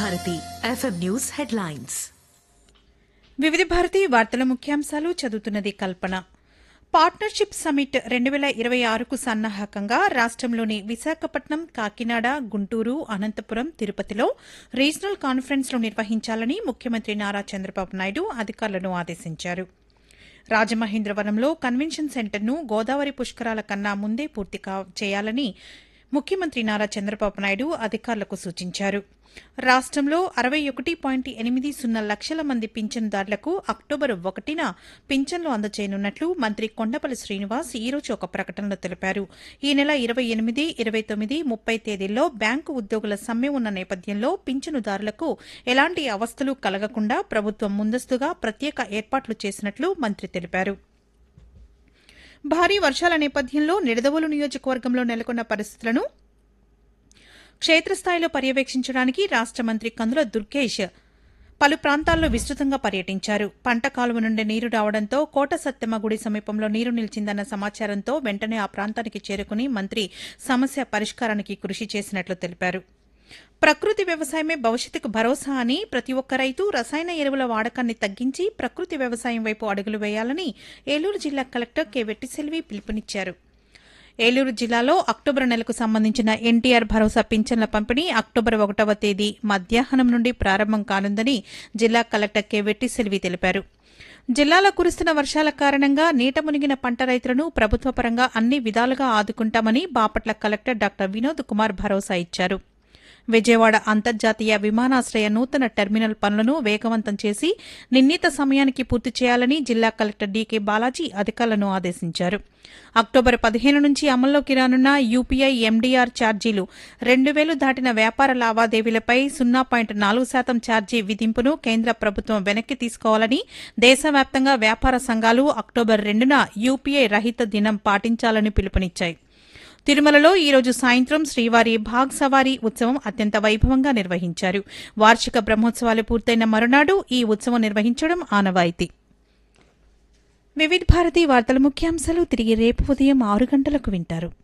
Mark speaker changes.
Speaker 1: Bharati FM news headlines
Speaker 2: వివిధ భారతి వార్తల ముఖ్యాంశాలు చదువుతున్నది కల్పన పార్ట్నర్షిప్ సమిట్ రెండు వేల ఇరవై ఆరుకు సన్నాహకంగా రాష్టంలోని విశాఖపట్నం కాకినాడ గుంటూరు అనంతపురం తిరుపతిలో రీజనల్ కాన్ఫరెన్స్లు నిర్వహించాలని ముఖ్యమంత్రి నారా చంద్రబాబు నాయుడు అధికారులను ఆదేశించారు రాజమహేంద్రవరంలో కన్వెన్షన్ సెంటర్ను గోదావరి పుష్కరాల కన్నా ముందే పూర్తి కా- చేయాలని ముఖ్యమంత్రి నారా చంద్రబాబు నాయుడు అధికారులకు సూచించారు రాష్టంలో అరవై ఒకటి పాయింట్ ఎనిమిది సున్నా లక్షల మంది పింఛన్దారులకు అక్టోబర్ ఒకటిన పింఛన్లు అందజేయనున్నట్లు మంత్రి కొండపల్లి శ్రీనివాస్ ఈ రోజు ఒక ప్రకటనలో తెలిపారు ఈ నెల ఇరవై ఎనిమిది ఇరవై తొమ్మిది ముప్పై తేదీల్లో బ్యాంకు ఉద్యోగుల సమ్మె ఉన్న నేపథ్యంలో పింఛనుదారులకు ఎలాంటి అవస్థలు కలగకుండా ప్రభుత్వం ముందస్తుగా ప్రత్యేక ఏర్పాట్లు చేసినట్లు మంత్రి తెలిపారు భారీ వర్షాల నేపథ్యంలో నిడదవోలు నియోజకవర్గంలో నెలకొన్న పరిస్థితులను క్షేత్రస్థాయిలో పర్యవేక్షించడానికి రాష్ట మంత్రి కందుల దుర్గేష్ పలు ప్రాంతాల్లో విస్తృతంగా పర్యటించారు పంట కాలువ నుండి నీరు రావడంతో కోట సత్యమ్మ గుడి సమీపంలో నీరు నిలిచిందన్న సమాచారంతో వెంటనే ఆ ప్రాంతానికి చేరుకుని మంత్రి సమస్య పరిష్కారానికి కృషి చేసినట్లు తెలిపారు ప్రకృతి వ్యవసాయమే భవిష్యత్తుకు భరోసా అని ప్రతి ఒక్క రైతు రసాయన ఎరువుల వాడకాన్ని తగ్గించి ప్రకృతి వ్యవసాయం వైపు అడుగులు వేయాలని ఏలూరు జిల్లా కలెక్టర్ కె వెట్టిసెల్వి పిలుపునిచ్చారు ఏలూరు జిల్లాలో అక్టోబర్ నెలకు సంబంధించిన ఎన్టీఆర్ భరోసా పింఛన్ల పంపిణీ అక్టోబర్ ఒకటవ తేదీ మధ్యాహ్నం నుండి ప్రారంభం కానుందని జిల్లా కలెక్టర్ కె వెట్టిసెల్వి తెలిపారు జిల్లాలో కురుస్తున్న వర్షాల కారణంగా నీట మునిగిన పంట రైతులను ప్రభుత్వ పరంగా అన్ని విధాలుగా ఆదుకుంటామని బాపట్ల కలెక్టర్ డాక్టర్ వినోద్ కుమార్ భరోసా ఇచ్చారు విజయవాడ అంతర్జాతీయ విమానాశ్రయ నూతన టెర్మినల్ పనులను వేగవంతం చేసి నిర్ణీత సమయానికి పూర్తి చేయాలని జిల్లా కలెక్టర్ డీకే బాలాజీ అధికారులను ఆదేశించారు అక్టోబర్ పదిహేను నుంచి అమల్లోకి రానున్న యూపీఐ ఎండీఆర్ ఛార్జీలు రెండు వేలు దాటిన వ్యాపార లావాదేవీలపై సున్నా పాయింట్ నాలుగు శాతం ఛార్జీ విధింపును కేంద్ర ప్రభుత్వం వెనక్కి తీసుకోవాలని దేశవ్యాప్తంగా వ్యాపార సంఘాలు అక్టోబర్ రెండున యూపీఐ రహిత దినం పాటించాలని పిలుపునిచ్చాయి తిరుమలలో ఈ రోజు సాయంత్రం శ్రీవారి భాగ్ సవారీ ఉత్సవం అత్యంత వైభవంగా నిర్వహించారు వార్షిక బ్రహ్మోత్సవాలు పూర్తయిన మరునాడు ఈ ఉత్సవం నిర్వహించడం ఆనవాయితీ వివిధ భారతి వార్తల ముఖ్యాంశాలు తిరిగి రేపు ఉదయం ఆరు గంటలకు వింటారు